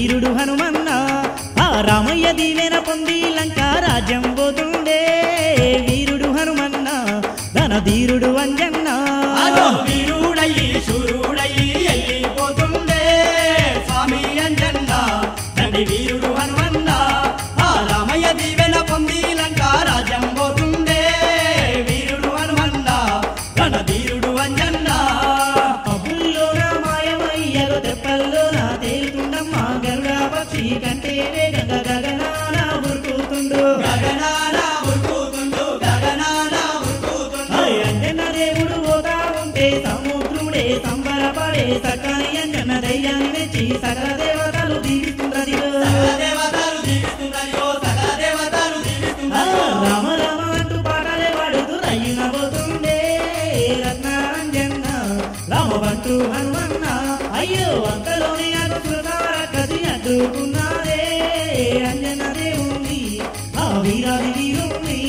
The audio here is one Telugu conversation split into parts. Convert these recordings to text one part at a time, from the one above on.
వీరుడు హనుమన్న ఆ రామయ్య దీవెన పొంది లంక రాజ్యం పోతుండే వీరుడు హనుమన్న ధన ధీరుడు అంజన్న అదో వీరుడయ్యి శూరుడయ్యి వెళ్ళిపోతుండే స్వామి అంజన్న తండ్రి వీరుడు హనుమన్న ఆ రామయ్య దీవెన పొంది లంక రాజ్యం పోతుండే వీరుడు హనుమన్న ఘన ధీరుడు అంజన్న అబుల్లోన మాయమయ్యలో తెప్పల్లోన తేలుతుండమ్మా గరుడ పక్షి కంటే వేగంగా గగనాన ఉరుకుతుండు గగనాన ఉరుకుతుండు గగనాన ఉరుకుతుండు ఆ అంజన దేవుడు పోతా ఉంటే సముద్రుడే సంబరపడే సకని అంజన ధైర్యాన్ని మెచ్చి సకల దేవతలు దీవిస్తుండ్రదిగో. సకల దేవతలు దీవిస్తున్నదిగో సకల దేవతలు ఆ దీవిస్తున్నదిగో రామ రామ అంటూ పాటలే పాడుతూ రయ్యున పోతుండే రత్నాంజన్న రామబంటూ హనుమన్న అయ్యో అంతలోనే అటు కృతార కసి అడ్డుకున్నారే అంజన దేవుణ్ణి ఆ వీరాది వీరుణ్ణి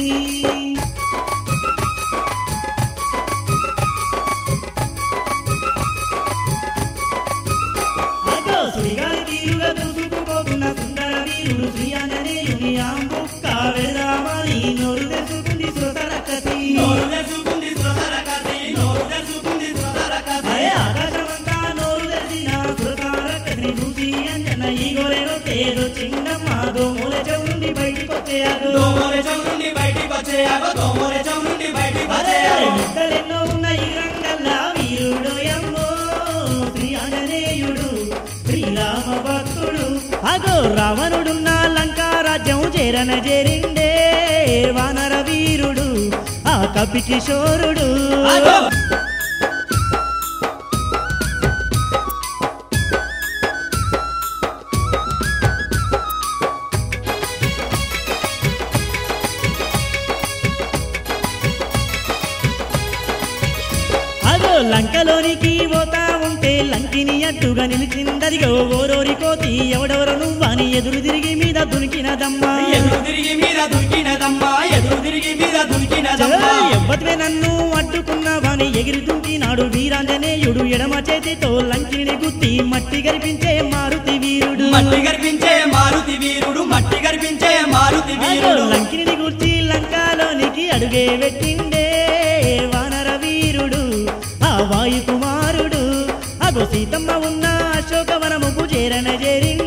అగో సుడిగాలి తీరుగా దూసుకుపోతున్న సుందర వీరుడు శ్రీ ఆంజనేయుని ఆంబుక్క వెళదామని నోరు తెచ్చుకుంది సుతరకసి నోరు తెరుచుకుంది సురసర కసి నోరు తెరుచుకుంది సురసర కసి అరే ఆకాశమంతా నోరు తెరిచిన సుతరకసిని చూసి అంజన ఈ గోరెలో తేరు చిన్నమ్మ దోమూల చెవుండి బయటికి వచ్చేయాడు దోమల చౌరుండి బయటికి వచ్చేయాగో దోమల చౌరుండి బయటికి అరే వచ్చేయాగో వింతలెన్నో ఉన్న ఈ రంగల్లా వీరుడు ఎమ్మో శ్రీ ఆంజనేయుడు శ్రీరామ భక్తుడు అగో రావణుడున్న లంకా రాజ్యం చేరన చేరిండే వానర వీరుడు ఆ కపి కిషోరుడు ఆగో అగో లంకలోనికి పోతా ఉంటే లంకిని అడ్డుగా నిలిచిందదిగో ఓరోరి కోతి ఎవడెవరు నువ్వని ఎదురు తిరిగి మీద దునికినదమ్మా ఎదురు తిరిగి మీద దురికినదమ్మా ఎదురు తిరిగి మీద దురికినదమ్మా ఎవ్వతివే నన్ను అడ్డుకున్నావని ఎగిరి దుంకినాడు వీరాంజనేయుడు ఎడమ చేతితో లంకిని గుత్తి మట్టి గరిపించే మారుతి వీరుడు మట్టి గర్పించే మారుతి వీరుడు మట్టి గర్పించే మారుతి అగో వీరుడు లంకిని గుర్చి లంకాలోనికి అడుగే పెట్టిండే వానర వీరుడు ఆ వాయు కుమారుడు అగో సీతమ్మ ఉన్న అశోకవనముకు చేరన చేరిండే